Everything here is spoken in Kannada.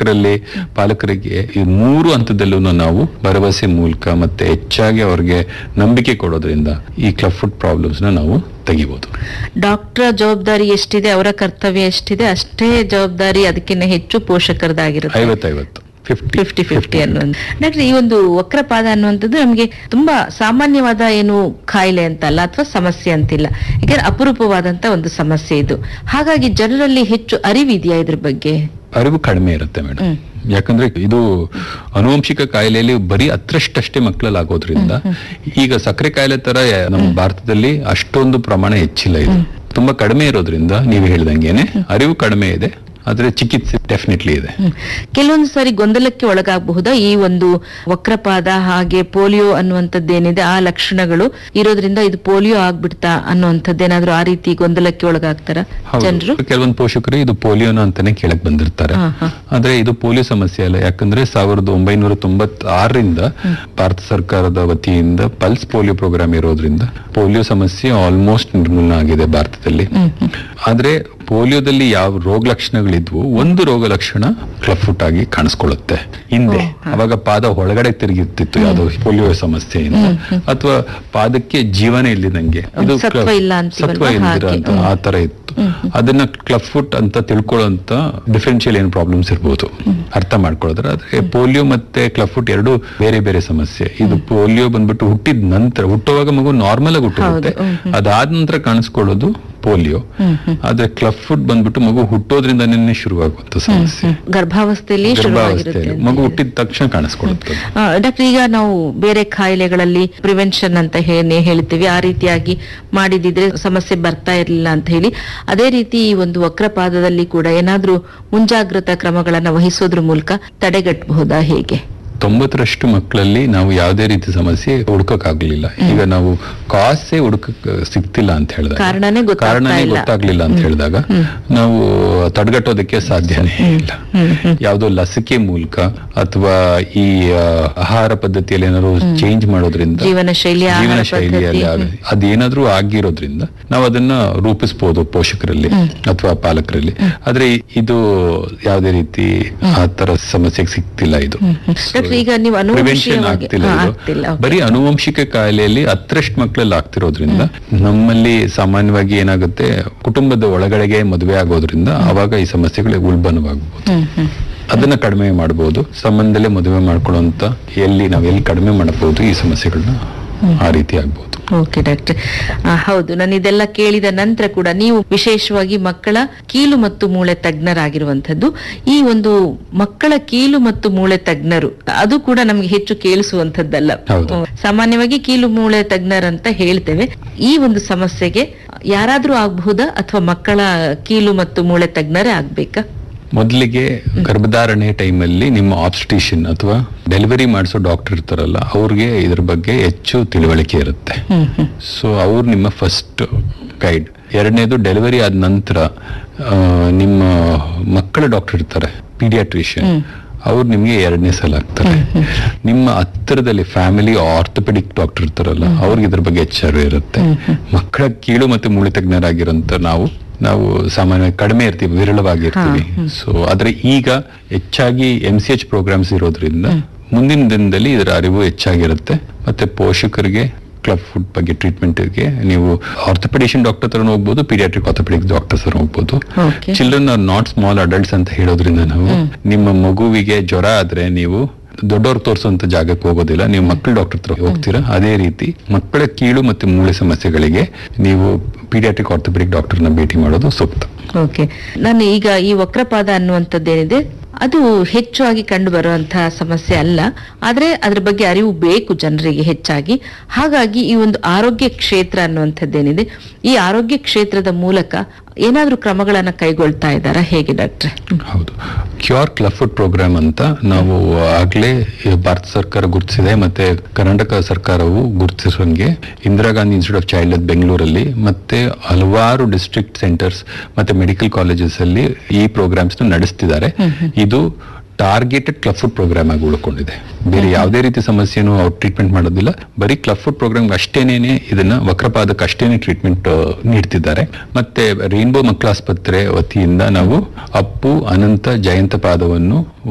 ಪೋಷಕರಲ್ಲಿ ಪಾಲಕರಿಗೆ ಈ ಮೂರು ಹಂತದಲ್ಲೂ ನಾವು ಭರವಸೆ ಮೂಲಕ ಮತ್ತೆ ಹೆಚ್ಚಾಗಿ ಅವ್ರಿಗೆ ನಂಬಿಕೆ ಕೊಡೋದ್ರಿಂದ ಈ ಕ್ಲಬ್ ಫುಡ್ ಪ್ರಾಬ್ಲಮ್ಸ್ ನ ನಾವು ತೆಗಿಬಹುದು ಡಾಕ್ಟರ್ ಜವಾಬ್ದಾರಿ ಎಷ್ಟಿದೆ ಅವರ ಕರ್ತವ್ಯ ಎಷ್ಟಿದೆ ಅಷ್ಟೇ ಜವಾಬ್ದಾರಿ ಅದಕ್ಕಿಂತ ಹೆಚ್ಚು ಪೋಷಕರದಾಗಿರುತ್ತೆ ಐವತ್ತೈವತ್ತು ಫಿಫ್ಟಿ ಫಿಫ್ಟಿ ಫಿಫ್ಟಿ ಅನ್ನುವಂಥ ಡಾಕ್ಟರ್ ಈ ಒಂದು ವಕ್ರಪಾದ ಅನ್ನುವಂಥದ್ದು ನಮಗೆ ತುಂಬಾ ಸಾಮಾನ್ಯವಾದ ಏನು ಕಾಯಿಲೆ ಅಂತಲ್ಲ ಅಥವಾ ಸಮಸ್ಯೆ ಅಂತಿಲ್ಲ ಯಾಕಂದ್ರೆ ಅಪರೂಪವಾದಂತ ಒಂದು ಸಮಸ್ಯೆ ಇದು ಹಾಗಾಗಿ ಜನರಲ್ಲಿ ಹೆಚ್ಚು ಅರಿವಿದೆಯಾ ಇದ್ರ ಬಗ್ಗೆ ಅರಿವು ಕಡಿಮೆ ಇರುತ್ತೆ ಮೇಡಮ್ ಹ್ಮ್. ಯಾಕಂದ್ರೆ ಇದು ಅನುವಂಶಿಕ ಕಾಯಿಲೆಯಲ್ಲಿ ಬರೀ ಹತ್ರಷ್ಟಷ್ಟೇ ಮಕ್ಕಳಲ್ಲಿ ಆಗೋದ್ರಿಂದ ಈಗ ಸಕ್ಕರೆ ಕಾಯಿಲೆ ತರ ನಮ್ಮ ಭಾರತದಲ್ಲಿ ಅಷ್ಟೊಂದು ಪ್ರಮಾಣ ಹೆಚ್ಚಿಲ್ಲ ಇದು ತುಂಬಾ ಕಡಿಮೆ ಇರೋದ್ರಿಂದ ನೀವು ಹೇಳ್ದಂಗೆನೆ ಅರಿವು ಕಡಿಮೆ ಇದೆ ಆದ್ರೆ ಚಿಕಿತ್ಸೆ ಡೆಫಿನೆಟ್ಲಿ ಇದೆ ಹ್ಮ್. ಕೆಲವೊಂದು ಸಾರಿ ಗೊಂದಲಕ್ಕೆ ಒಳಗಾಗಬಹುದಾ ಈ ಒಂದು ವಕ್ರಪಾದ ಹಾಗೆ ಪೋಲಿಯೋ ಅನ್ನುವಂಥದ್ದೇನಿದೆ ಆ ಲಕ್ಷಣಗಳು ಇರೋದ್ರಿಂದ ಇದು ಪೋಲಿಯೋ ಆಗ್ಬಿಡ್ತಾ ಅನ್ನುವಂಥದ್ದೇನಾದ್ರೂ ಆ ರೀತಿ ಗೊಂದಲಕ್ಕೆ ಒಳಗಾಗ್ತಾರ ಜನರು ಹೌದು ಕೆಲವೊಂದು ಪೋಷಕರು ಇದು ಪೋಲಿಯೋನ ಅಂತಾನೆ ಕೇಳಕ್ ಬಂದಿರ್ತಾರೆ ಹಾ, ಹಾ. ಆದ್ರೆ ಇದು ಪೋಲಿಯೋ ಸಮಸ್ಯೆ ಅಲ್ಲ ಯಾಕಂದ್ರೆ ಸಾವಿರದ ಒಂಬೈನೂರ ತೊಂಬತ್ತಾರರಿಂದ ಭಾರತ ಸರ್ಕಾರದ ವತಿಯಿಂದ ಪಲ್ಸ್ ಪೋಲಿಯೋ ಪ್ರೋಗ್ರಾಮ್ ಇರೋದ್ರಿಂದ ಪೋಲಿಯೋ ಸಮಸ್ಯೆ ಆಲ್ಮೋಸ್ಟ್ ನಿರ್ಮೂಲನ ಆಗಿದೆ ಭಾರತದಲ್ಲಿ ಆದ್ರೆ ಪೋಲಿಯೋದಲ್ಲಿ ಯಾವ ರೋಗ ಲಕ್ಷಣಗಳಿದ್ವು ಒಂದು ರೋಗ ಲಕ್ಷಣ ಕ್ಲಫ್ಟ್ ಆಗಿ ಕಾಣಿಸ್ಕೊಳ್ಳುತ್ತೆ ಹಿಂದೆ ಅವಾಗ ಪಾದ ಒಳಗಡೆ ತಿರುಗಿರ್ತಿತ್ತು ಯಾವ್ದೋ ಪೋಲಿಯೋ ಸಮಸ್ಯೆಯಿಂದ ಅಥವಾ ಪಾದಕ್ಕೆ ಜೀವನ ಇಲ್ಲಿದಂಗೆ ಇದು ಸತ್ವ ಕ್ಲ- ಇಲ್ಲ ಅಂತೀವಲ್ವಾ, ಸತ್ವ ಇಲ್ದಿರ ಹಾಗೆ. ಅಂತ ಆ ತರ ಇತ್ತು ಅದನ್ನ ಕ್ಲಬ್ ಫುಟ್ ಅಂತ ತಿಳ್ಕೊಳ್ಳೋಂತ ಡಿಫ್ರೆನ್ಶಿಯಲ್ ಏನು ಪ್ರಾಬ್ಲಮ್ಸ್ ಇರ್ಬೋದು ಅರ್ಥ ಮಾಡ್ಕೊಳ್ಳೋದ್ರೆ ಆದ್ರೆ ಪೋಲಿಯೋ ಮತ್ತೆ ಕ್ಲಬ್ ಫುಟ್ ಎರಡು ಬೇರೆ ಬೇರೆ ಸಮಸ್ಯೆ ಇದು ಪೋಲಿಯೋ ಬಂದ್ಬಿಟ್ಟು ಹುಟ್ಟಿದ ನಂತರ ಹುಟ್ಟುವಾಗ ಮಗು ನಾರ್ಮಲ್ ಆಗಿ ಹುಟ್ಟಿರುತ್ತೆ ಅದಾದ ನಂತರ ಕಾಣಿಸ್ಕೊಳ್ಳೋದು ಪೋಲಿಯೋ ಆದ್ರೆ ಕ್ಲಬ್ ಫುಟ್ ಬಂದ್ಬಿಟ್ಟು ಮಗು ಹುಟ್ಟೋದ್ರಿಂದನೇ ಶುರುವಾಗುವಂತ ಸಮಸ್ಯೆ ಗರ್ಭಾವಸ್ಥೆಯಲ್ಲಿ ಶುರುವಾಗಿರುತ್ತೆ ಗರ್ಭಾವಸ್ಥೆಯಲ್ಲಿ ಮಗು ಹುಟ್ಟಿದ ತಕ್ಷಣ ಕಾಣಿಸ್ಕೊಳ್ಳುತ್ತೆ ಡಾಕ್ಟರ್ ಈಗ ನಾವು ಬೇರೆ ಕಾಯಿಲೆಗಳಲ್ಲಿ ಪ್ರಿವೆನ್ಷನ್ ಅಂತ ಹೇಳಿ ಹೇಳ್ತೀವಿ ಆ ರೀತಿಯಾಗಿ ಮಾಡಿದಿದ್ರೆ ಸಮಸ್ಯೆ ಬರ್ತಾ ಇರಲಿಲ್ಲ ಅಂತ ಹೇಳಿ ಅದೇ ರೀತಿ ಈ ಒಂದು ವಕ್ರಪಾದದಲ್ಲಿ ಕೂಡ ಏನಾದ್ರೂ ಮುಂಜಾಗ್ರತಾ ಕ್ರಮಗಳನ್ನ ವಹಿಸೋದ್ರ ಮೂಲಕ ತಡೆಗಟ್ಟಬಹುದಾ ಹೇಗೆ ತೊಂಬತ್ತರಷ್ಟು ಮಕ್ಕಳಲ್ಲಿ ನಾವು ಯಾವುದೇ ರೀತಿ ಸಮಸ್ಯೆ ಹುಡುಕಕ್ಕಾಗ್ಲಿಲ್ಲ ಈಗ ನಾವು ಕಾಸೇ ಹುಡುಕಕ್ ಸಿಗ್ತಿಲ್ಲ ಅಂತ ಹೇಳಿದಾಗ ಕಾರಣನೇ ಗೊತ್ತಾಗ್ತಾ ಕಾರಣನೇ ಇಲ್ಲ. ಗೊತ್ತಾಗ್ಲಿಲ್ಲ ಅಂತ ಹೇಳಿದಾಗ ನಾವು ತಡೆಗಟ್ಟೋದಕ್ಕೆ ಸಾಧ್ಯನೇ ಇಲ್ಲ ಯಾವುದೋ ಲಸಿಕೆ ಮೂಲಕ ಅಥವಾ ಈ ಆ, ಆಹಾರ ಪದ್ಧತಿಯಲ್ಲಿ ಏನಾದ್ರು ಚೇಂಜ್ ಮಾಡೋದ್ರಿಂದ ಜೀವನ ಶೈಲಿ, ಆಹಾರ ಜೀವನ ಶೈಲಿಯಲ್ಲಿ ಪದ್ಧತಿ, ಆಗ- ಅದೇನಾದ್ರೂ ಆಗಿರೋದ್ರಿಂದ ನಾವು ಅದನ್ನ ರೂಪಿಸಬಹುದು ಪೋಷಕರಲ್ಲಿ ಅಥವಾ ಪಾಲಕರಲ್ಲಿ ಆದ್ರೆ ಇದು ಯಾವುದೇ ರೀತಿ ಆ ತರ ಸಮಸ್ಯೆಗೆ ಸಿಗ್ತಿಲ್ಲ ಇದು ಡಾಕ್ಟರ್ ಈಗ ನೀವು ಪ್ರಿವೆನ್ಷನ್ ಅನುವಂಶೀಯವಾಗಿ ಆಗ್ತಿಲ್ಲ ಹಾ, ಇದು ಆಗ್ತಿಲ್ಲ okay. ಬರೀ ಅನುವಂಶಿಕ ಕಾಯಿಲೆಯಲ್ಲಿ ಹತ್ರಷ್ಟು ಮಕ್ಕಳಲ್ಲಿ ಆಗ್ತಿರೋದ್ರಿಂದ ನಮ್ಮಲ್ಲಿ ಸಾಮಾನ್ಯವಾಗಿ ಏನಾಗುತ್ತೆ ಕುಟುಂಬದ ಒಳಗಡೆಗೆ ಮದುವೆ ಆಗೋದ್ರಿಂದ ಅವಾಗ ಈ ಸಮಸ್ಯೆಗಳು ಉಲ್ಬಣವಾಗಬಹುದು ಹ್ಮ್ ಹ್ಮ್ ಅದನ್ನ ಕಡಿಮೆ ಮಾಡಬಹುದು ಸಂಬಂಧದಲ್ಲೇ ಮದುವೆ ಮಾಡ್ಕೊಳ್ಳುವಂತ ಎಲ್ಲಿ ನಾವು ಎಲ್ಲಿ ಕಡಿಮೆ ಮಾಡಬಹುದು ಈ ಸಮಸ್ಯೆಗಳನ್ನ ಆ ರೀತಿ ಆಗ್ಬಹುದು ಓಕೆ ಡಾಕ್ಟರ್ ಆ, ಹೌದು ನಾನು ಇದೆಲ್ಲ ಕೇಳಿದ ನಂತರ ಕೂಡ ನೀವು ವಿಶೇಷವಾಗಿ ಮಕ್ಕಳ ಕೀಲು ಮತ್ತು ಮೂಳೆ ತಜ್ಞರಾಗಿರುವಂತದ್ದು ಈ ಒಂದು ಮಕ್ಕಳ ಕೀಲು ಮತ್ತು ಮೂಳೆ ತಜ್ಞರು ಅದು ಕೂಡ ನಮ್ಗೆ ಹೆಚ್ಚು ಕೇಳಿಸುವಂತದ್ದಲ್ಲ ಹೌದು. ಹ್ಮ್. ಸಾಮಾನ್ಯವಾಗಿ ಕೀಲು ಮೂಳೆ ತಜ್ಞರಂತ ಹೇಳ್ತೇವೆ ಈ ಒಂದು ಸಮಸ್ಯೆಗೆ ಯಾರಾದ್ರೂ ಆಗಬಹುದಾ ಅಥವಾ ಮಕ್ಕಳ ಕೀಲು ಮತ್ತು ಮೂಳೆ ತಜ್ಞರೇ ಆಗ್ಬೇಕಾ ಮೊದಲಿಗೆ ಗರ್ಭಧಾರಣೆ ಟೈಮಲ್ಲಿ ನಿಮ್ಮ ಆಬ್ಸ್ಟಿಷನ್ ಅಥವಾ ಡೆಲಿವರಿ ಮಾಡಿಸೋ ಡಾಕ್ಟರ್ ಇರ್ತಾರಲ್ಲ ಅವ್ರಿಗೆ ಇದ್ರ ಬಗ್ಗೆ ಹೆಚ್ಚು ತಿಳುವಳಿಕೆ ಇರುತ್ತೆ ಹ್ಮ್ ಹ್ಮ್ ಸೊ ಅವ್ರು ನಿಮ್ಮ ಫಸ್ಟ್ ಗೈಡ್ ಎರಡನೇದು ಡೆಲಿವರಿ ಆದ ನಂತರ ಆ, ನಿಮ್ಮ ಮಕ್ಕಳ ಡಾಕ್ಟರ್ ಇರ್ತಾರೆ ಪೀಡಿಯಾಟ್ರಿಷಿಯನ್ ಅವ್ರು ನಿಮ್ಗೆ ಎರಡನೇ ಸಲ ಆಗ್ತಾರೆ ನಿಮ್ಮ ಹತ್ತಿರದಲ್ಲಿ ಫ್ಯಾಮಿಲಿ ಆರ್ಥೋಪೆಡಿಕ್ ಡಾಕ್ಟರ್ ಇರ್ತಾರಲ್ಲ ಅವ್ರಿಗೆ ಇದ್ರ ಬಗ್ಗೆ ಎಚ್ಚರ ಇರುತ್ತೆ ಮಕ್ಕಳ ಕೀಳು ಮತ್ತು ಮೂಳೆ ತಜ್ಞರಾಗಿರೋಂಥ ನಾವು ನಾವು ಸಾಮಾನ್ಯವಾಗಿ ಕಡಿಮೆ ಇರ್ತೀವಿ ವಿರಳವಾಗಿರ್ತೀವಿ ಸೊ ಆದ್ರೆ ಈಗ ಹೆಚ್ಚಾಗಿ ಎಂ ಸಿ ಎಚ್ ಪ್ರೋಗ್ರಾಮ್ಸ್ ಇರೋದ್ರಿಂದ ಮುಂದಿನ ದಿನದಲ್ಲಿ ಇದರ ಅರಿವು ಹೆಚ್ಚಾಗಿರುತ್ತೆ ಮತ್ತೆ ಪೋಷಕರಿಗೆ ಕ್ಲಬ್ ಫುಡ್ ಬಗ್ಗೆ ಟ್ರೀಟ್ಮೆಂಟ್ಗೆ ನೀವು ಆರ್ಥೋಪೆಡಿಷನ್ ಡಾಕ್ಟರ್ ಹತ್ರ ಹೋಗ್ಬೋದು ಪೀಡಿಯಾಟ್ರಿಕ್ ಆರ್ಥೋಪೆಡಿಕ್ ಡಾಕ್ಟರ್ಸ್ ಹತ್ರ ಹೋಗ್ಬೋದು Okay. Children are not small adults ಅಂತ ಹೇಳೋದ್ರಿಂದ ನಾವು ನಿಮ್ಮ ಮಗುವಿಗೆ ಜ್ವರ ಆದ್ರೆ ನೀವು ದೊಡ್ಡವ್ರು ತೋರಿಸುವಂತ ಜಾಗಕ್ಕೆ ಹೋಗೋದಿಲ್ಲ ನೀವು ಮಕ್ಕಳ ಡಾಕ್ಟರ್ ಹತ್ರ ಹೋಗ್ತೀರಾ ಅದೇ ರೀತಿ ಮಕ್ಕಳ ಕೀಳು ಮತ್ತು ಮೂಳೆ ಸಮಸ್ಯೆಗಳಿಗೆ ನೀವು ಪೀಡಿಯಾಟ್ರಿಕ್ ಆರ್ಥೋಪೆಡಿಕ್ ಡಾಕ್ಟರ್ನ ಭೇಟಿ ಮಾಡೋದು ಸೂಕ್ತ ಓಕೆ ನಾನು ಈಗ ಈ ವಕ್ರಪಾದ ಅನ್ನುವಂಥದ್ದೇನಿದೆ ಅದು ಹೆಚ್ಚಾಗಿ ಕಂಡು ಬರುವಂತಹ ಸಮಸ್ಯೆ ಅಲ್ಲ ಆದ್ರೆ ಅದ್ರ ಬಗ್ಗೆ ಅರಿವು ಬೇಕು ಜನರಿಗೆ ಹೆಚ್ಚಾಗಿ ಹಾಗಾಗಿ ಈ ಒಂದು ಆರೋಗ್ಯ ಕ್ಷೇತ್ರ ಅನ್ನುವಂಥದ್ದೇನಿದೆ ಈ ಆರೋಗ್ಯ ಕ್ಷೇತ್ರದ ಮೂಲಕ ಏನಾದ್ರೂ ಕ್ರಮಗಳನ್ನ ಕೈಗೊಳ್ತಾ ಇದ್ದಾರಾ ಹೇಗೆ ಡಾಕ್ಟ್ರೆ ಹೌದು ಕ್ಯೂರ್ ಕ್ಲಬ್ ಫುಡ್ ಪ್ರೋಗ್ರಾಮ್ ಅಂತ ನಾವು ಆಗ್ಲೇ ಭಾರತ ಸರ್ಕಾರ ಗುರುತಿಸಿದೆ ಮತ್ತೆ ಕರ್ನಾಟಕ ಸರ್ಕಾರವು ಗುರುತಿಸುವಂಗೆ Indira Gandhi institute of child health ಬೆಂಗಳೂರಲ್ಲಿ ಮತ್ತೆ ಹಲವಾರು ಡಿಸ್ಟ್ರಿಕ್ಟ್ ಸೆಂಟರ್ಸ್ ಮತ್ತೆ ಮೆಡಿಕಲ್ ಕಾಲೇಜಸ್ ಅಲ್ಲಿ ಈ ಪ್ರೋಗ್ರಾಮ್ಸ್ ನಡೆಸ್ತಿದ್ದಾರೆ ಇದು ಟಾರ್ಗೆಟೆಡ್ ಕ್ಲಬ್ ಫುಡ್ ಪ್ರೋಗ್ರಾಮ್ ಆಗಿ ಉಳ್ಕೊಂಡಿದೆ ಬೇರೆ ಯಾವುದೇ ರೀತಿ ಸಮಸ್ಯೆನೂ ಅವ್ರು ಟ್ರೀಟ್ಮೆಂಟ್ ಮಾಡೋದಿಲ್ಲ ಬರೀ ಕ್ಲಬ್ ಫುಡ್ ಪ್ರೋಗ್ರಾಮ್ ಅಷ್ಟೇನೇನೆ ಇದನ್ನ ವಕ್ರಪಾದಕ್ಕೆ ಅಷ್ಟೇನೆ ಟ್ರೀಟ್ಮೆಂಟ್ ನೀಡ್ತಿದ್ದಾರೆ ಮತ್ತೆ ರೈನ್ಬೋ ಮಕ್ಕಳ ಆಸ್ಪತ್ರೆ ವತಿಯಿಂದ ನಾವು ಅಪ್ಪು ಅನಂತ ಜಯಂತ ಪಾದವನ್ನು